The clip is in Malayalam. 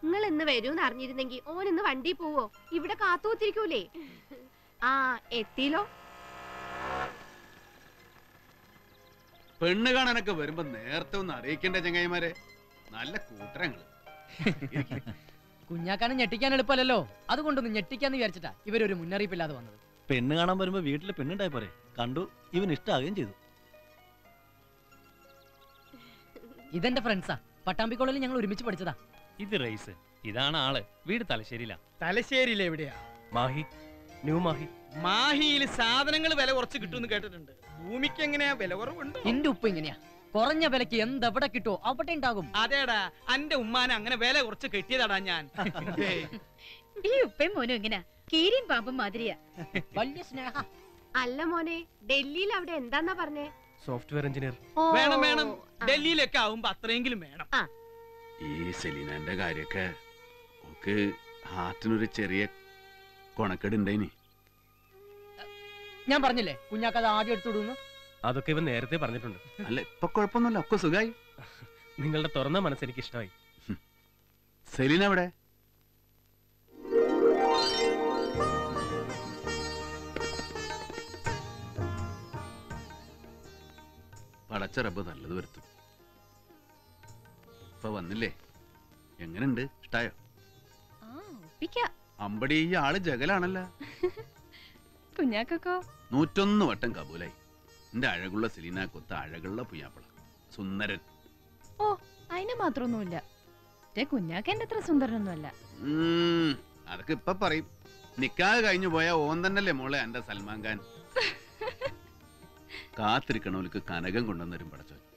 നിങ്ങൾ ഇന്ന് വരൂന്ന് അറിഞ്ഞിരുന്നെങ്കി ഓൻ ഇന്ന് വണ്ടി പോവോ ഇവിടെ കാത്തുവത്തിരിക്കൂലേ ആ എത്തിയിലോ പെണ്ണ് കാണാനൊക്കെ വരുമ്പോ നേരത്തെ ഒന്ന് അറിയിക്കണ്ടേ ചങ്ങായിമാരെ നല്ല കൂട്ടരങ്ങള് കുഞ്ഞാക്കാനെ ഞെട്ടിക്കാൻ എളുപ്പമല്ലല്ലോ അതുകൊണ്ടൊന്ന് ഞെട്ടിക്കാന്ന് വിചാരിച്ചിട്ടാ ഇവരൊരു മുന്നറിയിപ്പില്ലാതെ വന്നത് പെണ്ണ് കാണാൻ വരുമ്പോ വീട്ടില് പെണ്ണുണ്ടായി പോരെ കണ്ടു ഇവൻ ഇഷ്ടാകുകയും ചെയ്തു ഇതെന്റെ ഫ്രണ്ട്സാ പട്ടാമ്പി കോളേജിൽ ഞങ്ങൾ ഒരുമിച്ച് പഠിച്ചതാ ഇത് റൈസ് ഇതാണ് ആള് വീട് തലശ്ശേരിയിലാ തലശ്ശേരിയിൽ എവിടെയാ മാഹി ന്യൂ മാഹി മാഹിയിൽ സാധനങ്ങൾ വില കുറച്ച് കിട്ടുമെന്ന് കേട്ടിട്ടുണ്ട് ഭൂമിക്ക് എങ്ങനെയാ വില കുറവുണ്ട് എന്റെ ഉപ്പ് ഇങ്ങനെയാ കുറഞ്ഞ വിലക്ക് എന്തെവിടെ കിട്ടുമോ അവിടെ ഉണ്ടാകും അതേടാ അന്റെ ഉമ്മാനെ അങ്ങനെ വില കുറച്ച് കെട്ടിയതാടാ ഞാൻ ഏയ്, ഈ ഉപ്പയും മോനും എങ്ങനാ കീരിയും പാമ്പും മാതിരിയാ വലിയ സ്നേഹ അല്ല മോനെ ഡൽഹിയിൽ അവിടെ എന്താന്നാ പറഞ്ഞേ സോഫ്റ്റ്വെയർ എഞ്ചിനീയർ ഓ, വേണം വേണം ആ. ഡൽഹിയിലൊക്കെ ആവുമ്പോ അത്രയെങ്കിലും വേണം ഈ സെലീനാന്റെ കാര്യൊക്കെ ഓക്ക് ഹാർട്ടിനൊരു ചെറിയ കൊണക്കേടുണ്ടായിനി ഞാൻ പറഞ്ഞില്ലേ കുഞ്ഞാക്ക അത് ആദ്യം എടുത്തുവിടുന്നു അതൊക്കെ ഇവൻ നേരത്തെ പറഞ്ഞിട്ടുണ്ട് അല്ല ഇപ്പൊ കുഴപ്പമൊന്നുമില്ല ഒക്കെ സുഖായി നിങ്ങളുടെ തുറന്ന മനസ്സ് എനിക്ക് ഇഷ്ടമായി സെലീന എവിടെ പടച്ച റബ്ബ് നല്ലത് വരുത്തും ഇപ്പൊ വന്നില്ലേ എങ്ങനുണ്ട് ഇഷ്ടായോ ആ ഒപ്പിക്കാം അമ്പടി ഈ ആള് ജഗലാണല്ല കുഞ്ഞാക്കോ നൂറ്റൊന്ന് വട്ടം കബൂലായി എന്റെ അഴകുള്ള സെലീന കൊത്ത അഴകുള്ള പുയ്യാപ്പള സുന്ദരൻ ഓ അതിന് മാത്രമൊന്നുമില്ല കുഞ്ഞാക്ക എന്റെ അത്ര സുന്ദരനൊന്നുമല്ല ഉം, അതൊക്കെ ഇപ്പൊ പറയും നിക്കാതെ കഴിഞ്ഞു പോയ ഓൻ തന്നല്ലേ മോളെ എന്റെ സൽമാൻ ഖാൻ കാത്തിരിക്കണവർക്ക് കനകം കൊണ്ടുവന്നരും പടച്ചോൻ